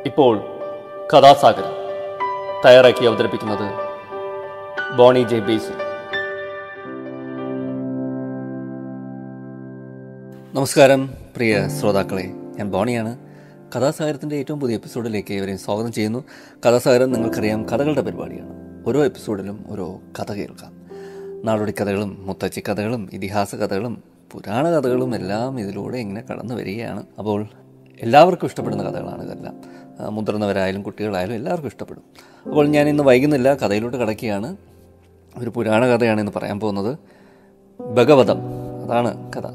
ഇപ്പോൾ കഥാസാഗരം തയ്യാറാക്കി അവതരിപ്പിക്കുന്നത് ബോണി ജെ ബേസി നമസ്കാരം പ്രിയ ശ്രോതാക്കളെ ഞാൻ ബോണിയാണ് കഥാസാഗരത്തിൻ്റെ ഏറ്റവും പുതിയ എപ്പിസോഡിലേക്ക് ഇവരെ സ്വാഗതം ചെയ്യുന്നു കഥാസാഗരം നിങ്ങൾക്കറിയാം കഥകളുടെ പരിപാടിയാണ് ഓരോ എപ്പിസോഡിലും ഓരോ കഥ കേൾക്കാം നാടോടി കഥകളും മുത്തച്ചി കഥകളും ഇതിഹാസ കഥകളും പുരാണ കഥകളും എല്ലാം ഇതിലൂടെ ഇങ്ങനെ കടന്നു വരികയാണ് അപ്പോൾ എല്ലാവർക്കും ഇഷ്ടപ്പെടുന്ന കഥകളാണ് ഇതെല്ലാം ആ, മുതിർന്നവരായാലും കുട്ടികളായാലും എല്ലാവർക്കും ഇഷ്ടപ്പെടും അപ്പോൾ ഞാൻ ഇന്ന് വൈകുന്നില്ല കഥയിലോട്ട് കിടക്കുകയാണ് ഒരു പുരാണ കഥയാണ് ഇന്ന് പറയാൻ പോകുന്നത് ഭഗവതം അതാണ് കഥ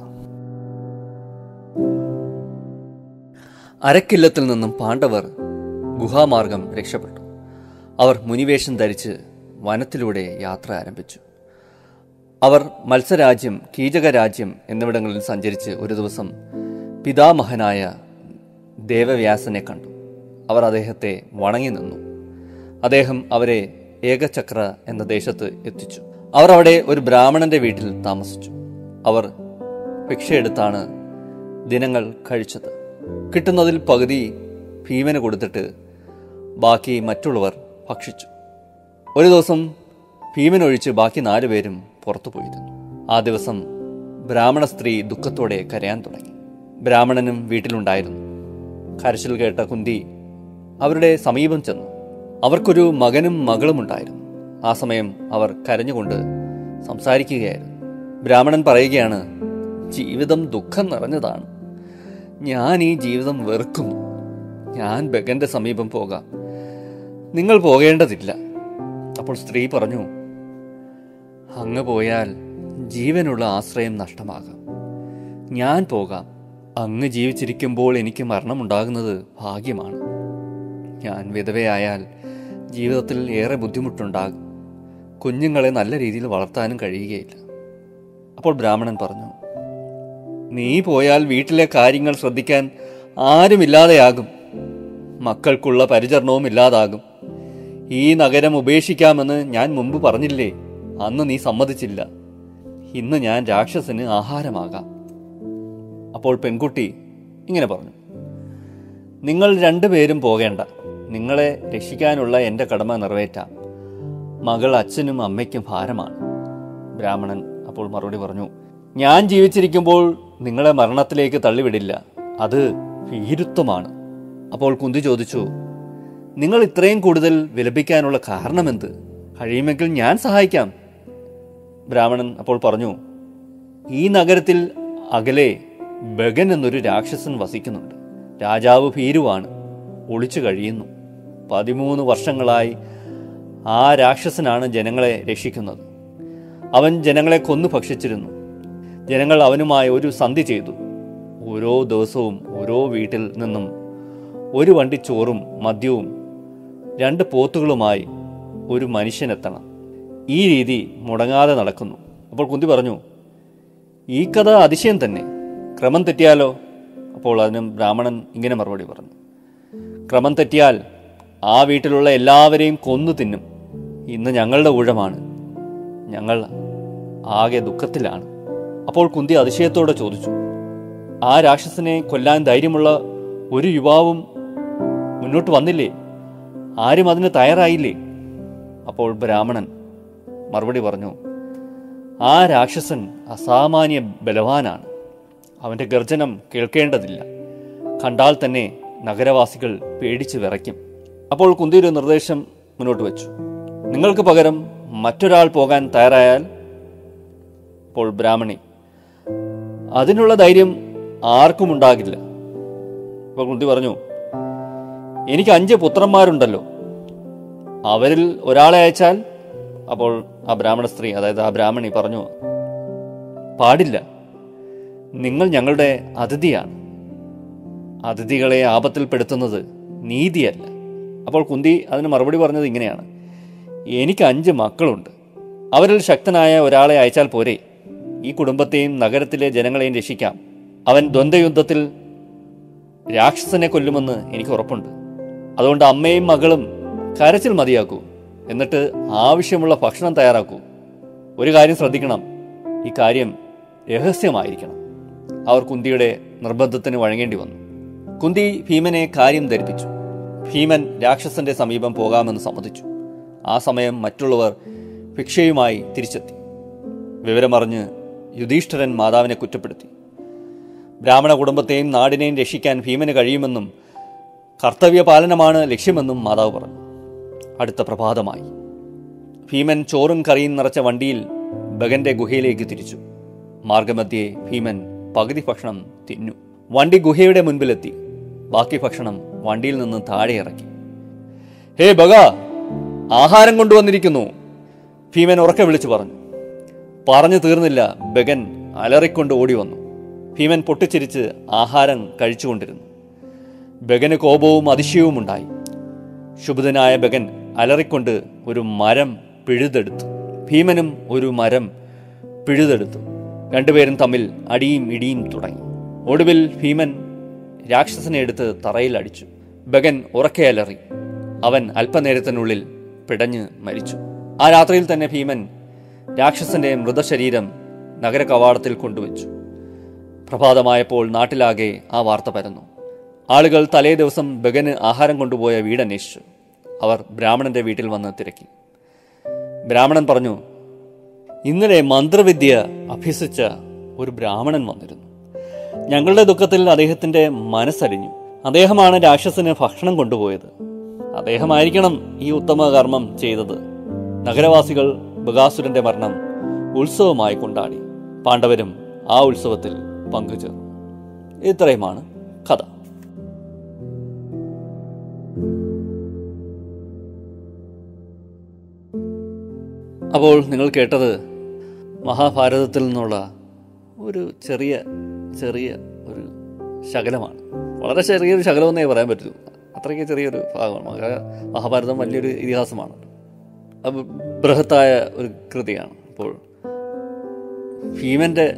അരക്കില്ലത്തിൽ നിന്നും പാണ്ഡവർ ഗുഹാമാർഗം രക്ഷപ്പെട്ടു അവർ മുനിവേഷം ധരിച്ച് വനത്തിലൂടെ യാത്ര ആരംഭിച്ചു അവർ മത്സരാജ്യം കീചകരാജ്യം എന്നിവിടങ്ങളിൽ സഞ്ചരിച്ച് ഒരു ദിവസം പിതാമഹനായ ദേവവ്യാസനെ കണ്ടു അവർ അദ്ദേഹത്തെ വണങ്ങി നിന്നു അദ്ദേഹം അവരെ ഏകചക്ര എന്ന ദേശത്ത് എത്തിച്ചു അവർ അവിടെ ഒരു ബ്രാഹ്മണന്റെ വീട്ടിൽ താമസിച്ചു അവർ ഭിക്ഷയെടുത്താണ് ദിനങ്ങൾ കഴിച്ചത് കിട്ടുന്നതിൽ പകുതി ഭീമന് കൊടുത്തിട്ട് ബാക്കി മറ്റുള്ളവർ ഭക്ഷിച്ചു ഒരു ദിവസം ഭീമനൊഴിച്ച് ബാക്കി നാലുപേരും പുറത്തു പോയിരുന്നു ആ ദിവസം ബ്രാഹ്മണ സ്ത്രീ ദുഃഖത്തോടെ കരയാൻ തുടങ്ങി ബ്രാഹ്മണനും വീട്ടിലുണ്ടായിരുന്നു കരച്ചിൽ കേട്ട കുന്തി അവരുടെ സമീപം ചെന്നു അവർക്കൊരു മകനും മകളും ഉണ്ടായിരുന്നു ആ സമയം അവർ കരഞ്ഞുകൊണ്ട് സംസാരിക്കുകയായിരുന്നു ബ്രാഹ്മണൻ പറയുകയാണ് ജീവിതം ദുഃഖം നിറഞ്ഞതാണ് ഞാൻ ഈ ജീവിതം വെറുക്കുന്നു ഞാൻ ബഗന്റെ സമീപം പോകാം നിങ്ങൾ പോകേണ്ടതില്ല അപ്പോൾ സ്ത്രീ പറഞ്ഞു അങ്ങ് പോയാൽ ജീവനുള്ള ആശ്രയം നഷ്ടമാകാം ഞാൻ പോകാം അങ്ങ് ജീവിച്ചിരിക്കുമ്പോൾ എനിക്ക് മരണമുണ്ടാകുന്നത് ഭാഗ്യമാണ് ഞാൻ വിധവയായാൽ ജീവിതത്തിൽ ഏറെ ബുദ്ധിമുട്ടുണ്ടാകും കുഞ്ഞുങ്ങളെ നല്ല രീതിയിൽ വളർത്താനും കഴിയുകയില്ല അപ്പോൾ ബ്രാഹ്മണൻ പറഞ്ഞു നീ പോയാൽ വീട്ടിലെ കാര്യങ്ങൾ ശ്രദ്ധിക്കാൻ ആരുമില്ലാതെയാകും മക്കൾക്കുള്ള പരിചരണവും ഇല്ലാതാകും ഈ നഗരം ഉപേക്ഷിക്കാമെന്ന് ഞാൻ മുമ്പ് പറഞ്ഞില്ലേ അന്ന് നീ സമ്മതിച്ചില്ല ഇന്ന് ഞാൻ രാക്ഷസന് ആഹാരമാകാം അപ്പോൾ പെൺകുട്ടി ഇങ്ങനെ പറഞ്ഞു നിങ്ങൾ രണ്ടുപേരും പോകേണ്ട നിങ്ങളെ രക്ഷിക്കാനുള്ള എൻ്റെ കടമ നിറവേറ്റാം മകൾ അച്ഛനും അമ്മയ്ക്കും ഭാരമാണ് ബ്രാഹ്മണൻ അപ്പോൾ മറുപടി പറഞ്ഞു ഞാൻ ജീവിച്ചിരിക്കുമ്പോൾ നിങ്ങളെ മരണത്തിലേക്ക് തള്ളിവിടില്ല അത് ഭീരുത്വമാണ് അപ്പോൾ കുന്തി ചോദിച്ചു നിങ്ങൾ ഇത്രയും കൂടുതൽ വിലപിക്കാനുള്ള കാരണമെന്ത് കഴിയുമെങ്കിൽ ഞാൻ സഹായിക്കാം ബ്രാഹ്മണൻ അപ്പോൾ പറഞ്ഞു ഈ നഗരത്തിൽ അകലെ ബഗൻ എന്നൊരു രാക്ഷസൻ വസിക്കുന്നുണ്ട് രാജാവ് ഭീരുവാണ് ഒളിച്ചു കഴിയുന്നു പതിമൂന്ന് വർഷങ്ങളായി ആ രാക്ഷസനാണ് ജനങ്ങളെ രക്ഷിക്കുന്നത് അവൻ ജനങ്ങളെ കൊന്നു ഭക്ഷിച്ചിരുന്നു ജനങ്ങൾ അവനുമായി ഒരു സന്ധി ചെയ്തു ഓരോ ദിവസവും ഓരോ വീട്ടിൽ നിന്നും ഒരു വണ്ടി ചോറും മദ്യവും രണ്ട് പോത്തുകളുമായി ഒരു മനുഷ്യനെത്തണം ഈ രീതി മുടങ്ങാതെ നടക്കുന്നു അപ്പോൾ കുന്തി പറഞ്ഞു ഈ കഥ അതിശയം തന്നെ ക്രമം തെറ്റിയാലോ അപ്പോൾ അതിനും ബ്രാഹ്മണൻ ഇങ്ങനെ മറുപടി പറഞ്ഞു ക്രമം തെറ്റിയാൽ ആ വീട്ടിലുള്ള എല്ലാവരെയും കൊന്നു തിന്നും ഇന്ന് ഞങ്ങളുടെ ഊഴമാണ് ഞങ്ങൾ ആകെ ദുഃഖത്തിലാണ് അപ്പോൾ കുന്തി അതിശയത്തോടെ ചോദിച്ചു ആ രാക്ഷസനെ കൊല്ലാൻ ധൈര്യമുള്ള ഒരു യുവാവും മുന്നോട്ട് വന്നില്ലേ ആരും അതിന് തയ്യാറായില്ലേ അപ്പോൾ ബ്രാഹ്മണൻ മറുപടി പറഞ്ഞു ആ രാക്ഷസൻ അസാമാന്യ ബലവാനാണ് അവന്റെ ഗർജനം കേൾക്കേണ്ടതില്ല കണ്ടാൽ തന്നെ നഗരവാസികൾ പേടിച്ച് വിറയ്ക്കും അപ്പോൾ കുന്തി ഒരു നിർദ്ദേശം മുന്നോട്ട് വെച്ചു നിങ്ങൾക്ക് പകരം മറ്റൊരാൾ പോകാൻ തയ്യാറായാൽ അപ്പോൾ ബ്രാഹ്മണി അതിനുള്ള ധൈര്യം ആർക്കും ഉണ്ടാകില്ല അപ്പോൾ കുന്തി പറഞ്ഞു എനിക്ക് അഞ്ച് പുത്രന്മാരുണ്ടല്ലോ അവരിൽ ഒരാളെ അയച്ചാൽ അപ്പോൾ ആ ബ്രാഹ്മണ സ്ത്രീ അതായത് ആ ബ്രാഹ്മണി പറഞ്ഞു പാടില്ല നിങ്ങൾ ഞങ്ങളുടെ അതിഥിയാണ് അതിഥികളെ ആപത്തിൽപ്പെടുത്തുന്നത് നീതിയല്ല അപ്പോൾ കുന്തി അതിന് മറുപടി പറഞ്ഞത് ഇങ്ങനെയാണ് എനിക്ക് അഞ്ച് മക്കളുണ്ട് അവരിൽ ശക്തനായ ഒരാളെ അയച്ചാൽ പോരെ ഈ കുടുംബത്തെയും നഗരത്തിലെ ജനങ്ങളെയും രക്ഷിക്കാം അവൻ ദ്വന്ദ്വയുദ്ധത്തിൽ രാക്ഷസനെ കൊല്ലുമെന്ന് എനിക്ക് ഉറപ്പുണ്ട് അതുകൊണ്ട് അമ്മയും മകളും കരച്ചിൽ മതിയാക്കൂ എന്നിട്ട് ആവശ്യമുള്ള ഭക്ഷണം തയ്യാറാക്കൂ ഒരു കാര്യം ശ്രദ്ധിക്കണം ഈ കാര്യം രഹസ്യമായിരിക്കണം അവർ കുന്തിയുടെ നിർബന്ധത്തിന് വഴങ്ങേണ്ടി വന്നു കുന്തി ഭീമനെ കാര്യം ധരിപ്പിച്ചു ഭീമൻ രാക്ഷസന്റെ സമീപം പോകാമെന്ന് സമ്മതിച്ചു ആ സമയം മറ്റുള്ളവർ ഭിക്ഷയുമായി തിരിച്ചെത്തി വിവരമറിഞ്ഞ് യുധിഷ്ഠിരൻ മാതാവിനെ കുറ്റപ്പെടുത്തി ബ്രാഹ്മണ കുടുംബത്തെയും നാടിനെയും രക്ഷിക്കാൻ ഭീമന് കഴിയുമെന്നും കർത്തവ്യപാലനമാണ് ലക്ഷ്യമെന്നും മാതാവ് പറഞ്ഞു അടുത്ത പ്രഭാതമായി ഭീമൻ ചോറും കറിയും നിറച്ച വണ്ടിയിൽ ബഗന്റെ ഗുഹയിലേക്ക് തിരിച്ചു മാർഗമധ്യേ ഭീമൻ പകുതി ഭക്ഷണം തിന്നു വണ്ടി ഗുഹയുടെ മുൻപിലെത്തി ബാക്കി ഭക്ഷണം വണ്ടിയിൽ നിന്ന് താഴെ ഇറക്കി ഹേ ബഗ ആഹാരം കൊണ്ടുവന്നിരിക്കുന്നു ഭീമൻ ഉറക്കെ വിളിച്ചു പറഞ്ഞു പറഞ്ഞു തീർന്നില്ല ബഗൻ അലറിക്കൊണ്ട് ഓടി വന്നു ഭീമൻ പൊട്ടിച്ചിരിച്ച് ആഹാരം കഴിച്ചുകൊണ്ടിരുന്നു ബഗന് കോപവും അതിശയവും ഉണ്ടായി ശുഭിതനായ ബഗൻ അലറിക്കൊണ്ട് ഒരു മരം പിഴുതെടുത്തു ഭീമനും ഒരു മരം പിഴുതെടുത്തു രണ്ടുപേരും തമ്മിൽ അടിയും ഇടിയും തുടങ്ങി ഒടുവിൽ ഭീമൻ രാക്ഷസനെ എടുത്ത് തറയിൽ അടിച്ചു ബഗൻ ഉറക്കെ അലറി അവൻ അല്പനേരത്തിനുള്ളിൽ പിടഞ്ഞ് മരിച്ചു ആ രാത്രിയിൽ തന്നെ ഭീമൻ രാക്ഷസന്റെ മൃതശരീരം നഗര കവാടത്തിൽ കൊണ്ടുവച്ചു പ്രഭാതമായപ്പോൾ നാട്ടിലാകെ ആ വാർത്ത പരന്നു ആളുകൾ തലേ ദിവസം ബഗന് ആഹാരം കൊണ്ടുപോയ വീടന്വേഷിച്ചു അവർ ബ്രാഹ്മണന്റെ വീട്ടിൽ വന്ന് തിരക്കി ബ്രാഹ്മണൻ പറഞ്ഞു ഇന്നലെ മന്ത്രവിദ്യ അഭ്യസിച്ച ഒരു ബ്രാഹ്മണൻ വന്നിരുന്നു ഞങ്ങളുടെ ദുഃഖത്തിൽ അദ്ദേഹത്തിന്റെ മനസ്സരിഞ്ഞു അദ്ദേഹമാണ് രാക്ഷസന് ഭക്ഷണം കൊണ്ടുപോയത് അദ്ദേഹമായിരിക്കണം ഈ ഉത്തമ കർമ്മം ചെയ്തത് നഗരവാസികൾ ബഗാസുരന്റെ മരണം ഉത്സവമായി കൊണ്ടാടി പാണ്ഡവരും ആ ഉത്സവത്തിൽ പങ്കുചേർന്നു ഇത്രയുമാണ് കഥ അപ്പോൾ നിങ്ങൾ കേട്ടത് മഹാഭാരതത്തിൽ നിന്നുള്ള ഒരു ചെറിയ ചെറിയ ഒരു ശകലമാണ് വളരെ ചെറിയൊരു ശകലമെന്നേ പറയാൻ പറ്റൂ അത്രയ്ക്ക് ചെറിയൊരു ഭാഗമാണ് മഹാ- മഹാഭാരതം വലിയൊരു ഇതിഹാസമാണ് അത് ബൃഹത്തായ ഒരു കൃതിയാണ് അപ്പോൾ ഭീമന്റെ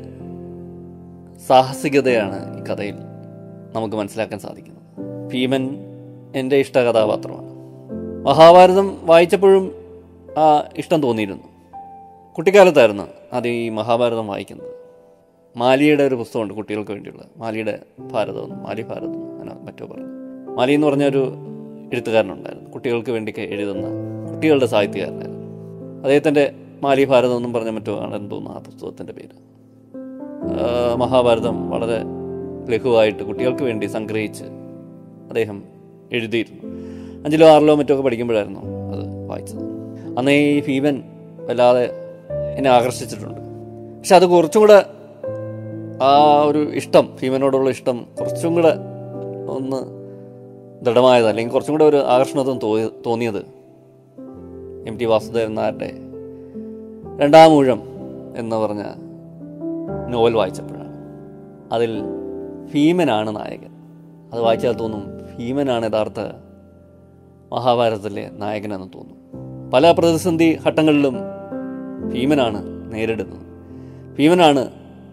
സാഹസികതയാണ് ഈ കഥയിൽ നമുക്ക് മനസ്സിലാക്കാൻ സാധിക്കുന്നത് ഭീമൻ എൻ്റെ ഇഷ്ട കഥാപാത്രമാണ് മഹാഭാരതം വായിച്ചപ്പോഴും ആ ഇഷ്ടം തോന്നിയിരുന്നു കുട്ടിക്കാലത്തായിരുന്നു അത് ഈ മഹാഭാരതം വായിക്കുന്നത് മാലിയുടെ ഒരു പുസ്തകമുണ്ട് കുട്ടികൾക്ക് വേണ്ടിയുള്ള മാലിയുടെ ഭാരതം എന്ന്, മാലി ഭാരതം അങ്ങനെ മറ്റോ പറഞ്ഞു മാലി എന്ന് പറഞ്ഞ ഒരു എഴുത്തുകാരനുണ്ടായിരുന്നു കുട്ടികൾക്ക് വേണ്ടി എഴുതുന്ന കുട്ടികളുടെ സാഹിത്യകാരനായിരുന്നു അദ്ദേഹത്തിൻ്റെ മാലി ഭാരതം എന്നും പറഞ്ഞ മറ്റോ ആണെന്ന് തോന്നുന്നു ആ പുസ്തകത്തിൻ്റെ പേര് ആ, മഹാഭാരതം വളരെ ലഘുവായിട്ട് കുട്ടികൾക്ക് വേണ്ടി സംഗ്രഹിച്ച് അദ്ദേഹം എഴുതിയിരുന്നു അഞ്ചിലോ ആറിലോ മറ്റോ ഒക്കെ പഠിക്കുമ്പോഴായിരുന്നു അത് വായിച്ചത് അന്ന് ഈ ഭീമൻ വല്ലാതെ എന്നെ ആകർഷിച്ചിട്ടുണ്ട് പക്ഷെ അത് കുറച്ചും കൂടെ ആ ഒരു ഇഷ്ടം ഭീമനോടുള്ള ഇഷ്ടം കുറച്ചും കൂടെ ഒന്ന് ദൃഢമായത് അല്ലെങ്കിൽ കുറച്ചും കൂടെ ഒരു ആകർഷണത്വം തോന്നി തോന്നിയത് എം ടി വാസുദേവൻ നായരുടെ രണ്ടാം ഊഴം എന്ന് പറഞ്ഞ നോവൽ വായിച്ചപ്പോഴാണ് അതിൽ ഭീമനാണ് നായകൻ അത് വായിച്ചാൽ തോന്നും ഭീമനാണ് യഥാർത്ഥ മഹാഭാരതത്തിലെ നായകനെന്ന് തോന്നും പല പ്രതിസന്ധി ഘട്ടങ്ങളിലും ഭീമനാണ് നേരിടുന്നത് ഭീമനാണ്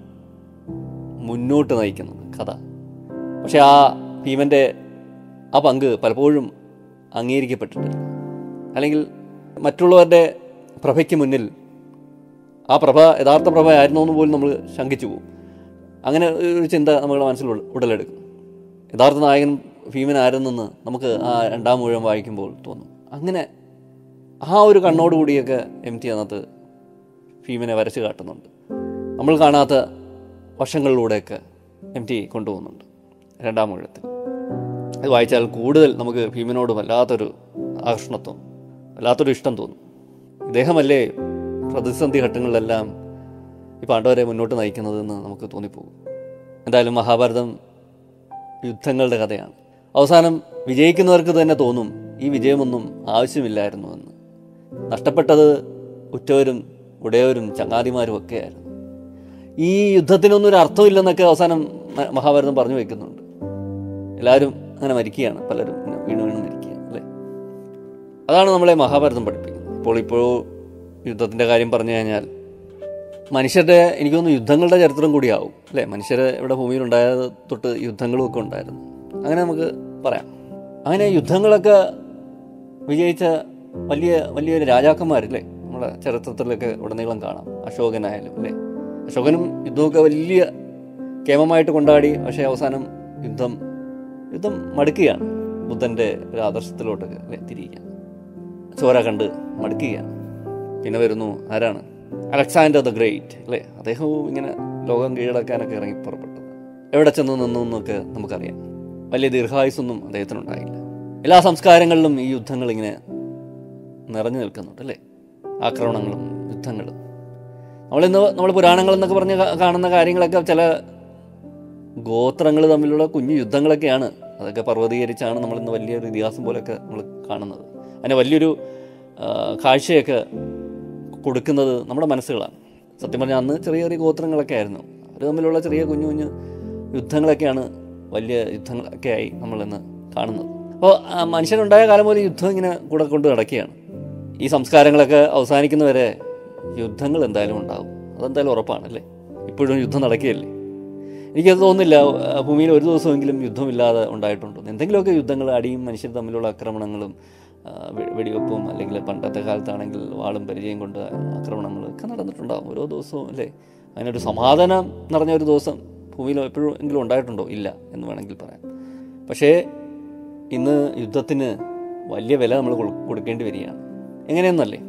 മുന്നോട്ട് നയിക്കുന്നത് കഥ പക്ഷെ ആ ഭീമൻ്റെ ആ പങ്ക് പലപ്പോഴും അംഗീകരിക്കപ്പെട്ടിട്ടില്ല അല്ലെങ്കിൽ മറ്റുള്ളവരുടെ പ്രഭയ്ക്ക് മുന്നിൽ ആ പ്രഭ യഥാർത്ഥ പ്രഭ ആയിരുന്നോ എന്ന് പോലും നമ്മൾ ശങ്കിച്ചു പോകും അങ്ങനെ ഒരു ചിന്ത നമ്മുടെ മനസ്സിൽ ഉട- ഉടലെടുക്കും യഥാർത്ഥ നായകൻ ഭീമനായിരുന്നെന്ന് നമുക്ക് ആ രണ്ടാം മുഴുവൻ വായിക്കുമ്പോൾ തോന്നും അങ്ങനെ ആ ഒരു കണ്ണോടുകൂടിയൊക്കെ എം ടി അതിനകത്ത് ഭീമനെ വരച്ച് കാട്ടുന്നുണ്ട് നമ്മൾ കാണാത്ത വർഷങ്ങളിലൂടെയൊക്കെ എം ടി കൊണ്ടുപോകുന്നുണ്ട് രണ്ടാം മുഴത്തിൽ അത് വായിച്ചാൽ കൂടുതൽ നമുക്ക് ഭീമനോട് വല്ലാത്തൊരു ആകർഷണത്വം വല്ലാത്തൊരു ഇഷ്ടം തോന്നും ഇദ്ദേഹമല്ലേ പ്രതിസന്ധി ഘട്ടങ്ങളിലെല്ലാം ഈ പാണ്ഡവരെ മുന്നോട്ട് നയിക്കുന്നതെന്ന് നമുക്ക് തോന്നിപ്പോകും എന്തായാലും മഹാഭാരതം യുദ്ധങ്ങളുടെ കഥയാണ് അവസാനം വിജയിക്കുന്നവർക്ക് തന്നെ തോന്നും ഈ വിജയമൊന്നും ആവശ്യമില്ലായിരുന്നു എന്ന് നഷ്ടപ്പെട്ടത് ഉറ്റവരും ഉടയവരും ചങ്ങാതിമാരും ഒക്കെയായിരുന്നു ഈ യുദ്ധത്തിനൊന്നും ഒരു അർത്ഥമില്ലെന്നൊക്കെ അവസാനം മ- മഹാഭാരതം പറഞ്ഞു വെക്കുന്നുണ്ട് എല്ലാവരും അങ്ങനെ മരിക്കുകയാണ് പലരും ഇങ്ങനെ വീണ് വീണ് മരിക്കുകയാണ് അല്ലേ അതാണ് നമ്മളെ മഹാഭാരതം പഠിപ്പിക്കുന്നത് ഇപ്പോൾ ഇപ്പോൾ യുദ്ധത്തിൻ്റെ കാര്യം പറഞ്ഞു കഴിഞ്ഞാൽ മനുഷ്യരുടെ എനിക്ക് തോന്നുന്നു യുദ്ധങ്ങളുടെ ചരിത്രം കൂടിയാവും അല്ലേ മനുഷ്യരെ ഇവിടെ ഭൂമിയിലുണ്ടായത് തൊട്ട് യുദ്ധങ്ങളും ഒക്കെ ഉണ്ടായിരുന്നു അങ്ങനെ നമുക്ക് പറയാം അങ്ങനെ യുദ്ധങ്ങളൊക്കെ വിജയിച്ച വലിയ വലിയ രാജാക്കന്മാരില്ലേ നമ്മുടെ ചരിത്രത്തിലൊക്കെ ഉടനീളം കാണാം അശോകനായാലും അല്ലേ അശോകനും യുദ്ധമൊക്കെ വലിയ കേമമായിട്ട് കൊണ്ടാടി പക്ഷേ അവസാനം യുദ്ധം യുദ്ധം മടുക്കുകയാണ് ബുദ്ധൻ്റെ ഒരു ആദർശത്തിലോട്ടൊക്കെ അല്ലേ തിരിയുക ചോര കണ്ട് മടുക്കുകയാണ് പിന്നെ വരുന്നു ആരാണ് അലക്സാണ്ടർ ദ ഗ്രേറ്റ് അല്ലേ അദ്ദേഹവും ഇങ്ങനെ ലോകം കീഴടക്കാനൊക്കെ ഇറങ്ങി പുറപ്പെട്ടത് എവിടെ ചെന്ന് നിന്നു എന്നൊക്കെ നമുക്കറിയാം വലിയ ദീർഘായുസൊന്നും അദ്ദേഹത്തിനുണ്ടായില്ല എല്ലാ സംസ്കാരങ്ങളിലും ഈ യുദ്ധങ്ങൾ ഇങ്ങനെ നിറഞ്ഞു നിൽക്കുന്നുണ്ട് അല്ലേ ആക്രമണങ്ങളും യുദ്ധങ്ങളും നമ്മളിന്ന് നമ്മൾ പുരാണങ്ങൾ എന്നൊക്കെ പറഞ്ഞ് കാ- കാണുന്ന കാര്യങ്ങളൊക്കെ ചില ഗോത്രങ്ങൾ തമ്മിലുള്ള കുഞ്ഞു യുദ്ധങ്ങളൊക്കെയാണ് അതൊക്കെ പർവ്വതീകരിച്ചാണ് നമ്മളിന്ന് വലിയൊരു ഇതിഹാസം പോലെയൊക്കെ നമ്മൾ കാണുന്നത് അതിന് വലിയൊരു ആ, കാഴ്ചയൊക്കെ കൊടുക്കുന്നത് നമ്മുടെ മനസ്സുകളാണ് സത്യം പറഞ്ഞാൽ അന്ന് ചെറിയ ചെറിയ ഗോത്രങ്ങളൊക്കെ ആയിരുന്നു അവർ തമ്മിലുള്ള ചെറിയ കുഞ്ഞു കുഞ്ഞു യുദ്ധങ്ങളൊക്കെയാണ് വലിയ യുദ്ധങ്ങളൊക്കെ ആയി നമ്മളിന്ന് കാണുന്നത് അപ്പോൾ മനുഷ്യനുണ്ടായ കാലം പോലെ യുദ്ധം ഇങ്ങനെ കൂടെ കൊണ്ട് നടക്കുകയാണ് ഈ സംസ്കാരങ്ങളൊക്കെ അവസാനിക്കുന്നവരെ യുദ്ധങ്ങൾ എന്തായാലും ഉണ്ടാകും അതെന്തായാലും ഉറപ്പാണ് അല്ലേ ഇപ്പോഴും യുദ്ധം നടക്കുകയല്ലേ എനിക്കത് തോന്നുന്നില്ല ആ, ഭൂമിയിൽ ഒരു ദിവസമെങ്കിലും യുദ്ധമില്ലാതെ ഉണ്ടായിട്ടുണ്ടെന്ന് എന്തെങ്കിലുമൊക്കെ യുദ്ധങ്ങൾ അടിയും മനുഷ്യർ തമ്മിലുള്ള ആക്രമണങ്ങളും ആ, വെ- വെടിവെപ്പും അല്ലെങ്കിൽ പണ്ടത്തെ കാലത്താണെങ്കിൽ വാളും പരിചയം കൊണ്ട് ആക്രമണങ്ങളും ഒക്കെ നടന്നിട്ടുണ്ടാകും ഓരോ ദിവസവും അല്ലേ അതിനൊരു സമാധാനം നിറഞ്ഞ ഒരു ദിവസം ഭൂമിയിൽ എപ്പോഴും എങ്കിലും ഉണ്ടായിട്ടുണ്ടോ ഇല്ല എന്ന് വേണമെങ്കിൽ പറയാം പക്ഷേ ഇന്ന് യുദ്ധത്തിന് വലിയ വില നമ്മൾ കൊടു- കൊടുക്കേണ്ടി വരികയാണ് എങ്ങനെയെന്നല്ലേ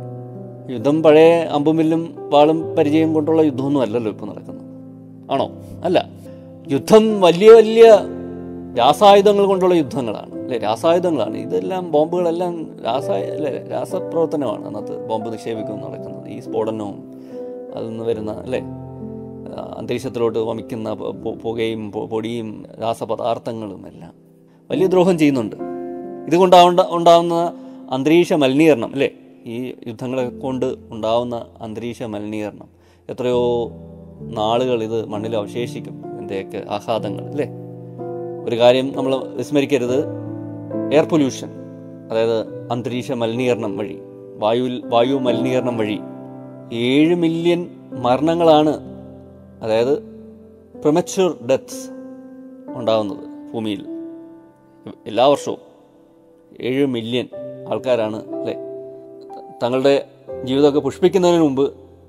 യുദ്ധം പഴയ അമ്പും വില്ലും വാളും പരിചയം കൊണ്ടുള്ള യുദ്ധമൊന്നും അല്ലല്ലോ ഇപ്പോൾ നടക്കുന്നത് ആണോ അല്ല യുദ്ധം വലിയ വലിയ രാസായുധങ്ങൾ കൊണ്ടുള്ള യുദ്ധങ്ങളാണ് അല്ലേ രാസായുധങ്ങളാണ് ഇതെല്ലാം ബോംബുകളെല്ലാം രാസ അല്ലേ രാസപ്രവർത്തനമാണ് അന്നത്ത് ബോംബ് നിക്ഷേപിക്കും നടക്കുന്നത് ഈ സ്ഫോടനവും അതിൽ നിന്ന് വരുന്ന അല്ലേ ആ, അന്തരീക്ഷത്തിലോട്ട് വമിക്കുന്ന പ- പു- പുകയും പൊ- പൊടിയും രാസപദാർത്ഥങ്ങളും എല്ലാം വലിയ ദ്രോഹം ചെയ്യുന്നുണ്ട് ഇതുകൊണ്ടാവുണ്ട ഉണ്ടാവുന്ന അന്തരീക്ഷ മലിനീകരണം അല്ലേ ഈ യുദ്ധങ്ങളെ കൊണ്ട് ഉണ്ടാവുന്ന അന്തരീക്ഷ മലിനീകരണം എത്രയോ നാളുകൾ ഇത് മണ്ണിൽ അവശേഷിക്കും ഇതിൻ്റെയൊക്കെ ആഘാതങ്ങൾ അല്ലേ ഒരു കാര്യം നമ്മൾ വിസ്മരിക്കരുത് എയർ പൊല്യൂഷൻ അതായത് അന്തരീക്ഷ മലിനീകരണം വഴി വായുവിൽ വായു മലിനീകരണം വഴി ഏഴ് മില്യൺ മരണങ്ങളാണ് അതായത് പ്രൊമച്യൂർ ഡെത്ത്സ് ഉണ്ടാകുന്നത് ഭൂമിയിൽ എല്ലാ വർഷവും ഏഴ് മില്യൺ ആൾക്കാരാണ് അല്ലേ തങ്ങളുടെ ജീവിതമൊക്കെ പുഷ്പിക്കുന്നതിന് മുമ്പ്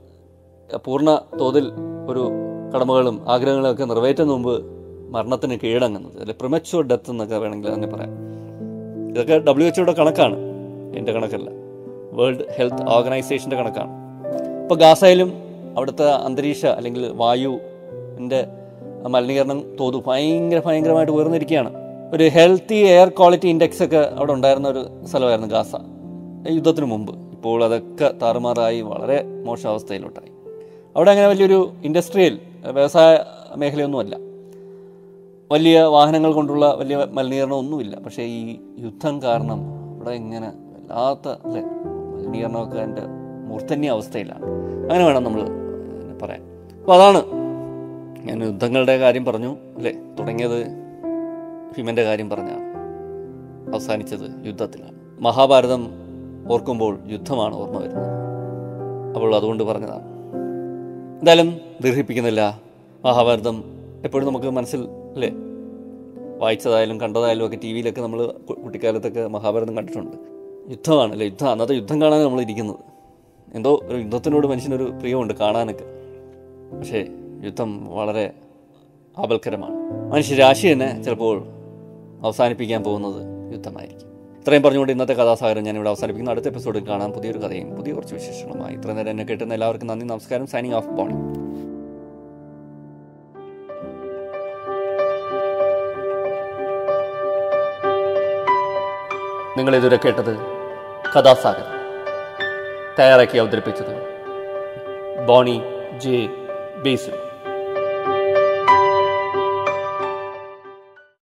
പൂർണ്ണ തോതിൽ ഒരു കടമകളും ആഗ്രഹങ്ങളും ഒക്കെ നിറവേറ്റുന്ന മുമ്പ് മരണത്തിന് കീഴടങ്ങുന്നത് അല്ലെ പ്രിമച്യൂർ ഡെത്ത് എന്നൊക്കെ വേണമെങ്കിൽ തന്നെ പറയാം ഇതൊക്കെ ഡബ്ല്യു എച്ച്ഒയുടെ കണക്കാണ് എൻ്റെ കണക്കല്ല വേൾഡ് ഹെൽത്ത് ഓർഗനൈസേഷൻ്റെ കണക്കാണ് ഇപ്പോൾ ഗാസയിലും അവിടുത്തെ അന്തരീക്ഷ അല്ലെങ്കിൽ വായുവിൻ്റെ മലിനീകരണം തോത് ഭയങ്കര ഭയങ്കരമായിട്ട് ഉയർന്നിരിക്കുകയാണ് ഒരു ഹെൽത്തി എയർ ക്വാളിറ്റി ഇൻഡെക്സ് ഒക്കെ അവിടെ ഉണ്ടായിരുന്ന ഒരു സ്ഥലമായിരുന്നു ഗാസ ഈ യുദ്ധത്തിന് മുമ്പ് ഇപ്പോൾ അതൊക്കെ താറുമാറായി വളരെ മോശം അവസ്ഥയിലോട്ടായി അവിടെ അങ്ങനെ വലിയൊരു ഇൻഡസ്ട്രിയൽ വ്യവസായ മേഖലയൊന്നുമല്ല വലിയ വാഹനങ്ങൾ കൊണ്ടുള്ള വലിയ മലിനീകരണം ഒന്നുമില്ല പക്ഷേ ഈ യുദ്ധം കാരണം അവിടെ ഇങ്ങനെ വല്ലാത്ത അല്ലേ മലിനീകരണമൊക്കെ അതിൻ്റെ മൂർധന്യ അവസ്ഥയിലാണ് അങ്ങനെ വേണം നമ്മൾ പറയാൻ അപ്പോൾ അതാണ് ഞാൻ യുദ്ധങ്ങളുടെ കാര്യം പറഞ്ഞു അല്ലേ തുടങ്ങിയത് ഭീമൻ്റെ കാര്യം പറഞ്ഞാണ് അവസാനിച്ചത് യുദ്ധത്തിലാണ് മഹാഭാരതം ഓർക്കുമ്പോൾ യുദ്ധമാണ് ഓർമ്മ വരുന്നത് അപ്പോൾ അതുകൊണ്ട് പറഞ്ഞതാണ് എന്തായാലും ദീർഘിപ്പിക്കുന്നില്ല മഹാഭാരതം എപ്പോഴും നമുക്ക് മനസ്സിൽ അല്ലേ വായിച്ചതായാലും കണ്ടതായാലും ഒക്കെ ടി വിയിലൊക്കെ നമ്മൾ കുട്ടിക്കാലത്തൊക്കെ മഹാഭാരതം കണ്ടിട്ടുണ്ട് യുദ്ധമാണ് അല്ലേ യുദ്ധം അന്നത്തെ യുദ്ധം കാണാൻ നമ്മൾ ഇരിക്കുന്നത് എന്തോ ഒരു യുദ്ധത്തിനോട് മനുഷ്യനൊരു പ്രിയമുണ്ട് കാണാനൊക്കെ പക്ഷേ യുദ്ധം വളരെ ആപൽക്കരമാണ് മനുഷ്യരാശി തന്നെ ചിലപ്പോൾ അവസാനിപ്പിക്കാൻ പോകുന്നത് യുദ്ധമായിരിക്കും ഇത്രയും പറഞ്ഞുകൊണ്ട് ഇന്നത്തെ കഥാസാഗരം ഞാൻ ഇവിടെ അവസാനിപ്പിക്കുന്നു അടുത്ത എപ്പിസോഡിൽ കാണാം പുതിയൊരു കഥയും പുതിയ കുറച്ച് വിശേഷങ്ങളുമായി ഇത്ര നേരം എന്നെ കേട്ടുന്ന എല്ലാവർക്കും നന്ദി നമസ്കാരം സൈനിങ് ഓഫ് ബോണി നിങ്ങൾ ഇതുവരെ കേട്ടത് കഥാസാഗരം തയ്യാറാക്കി അവതരിപ്പിച്ചത് ബോണി ജെ ബേസിൽ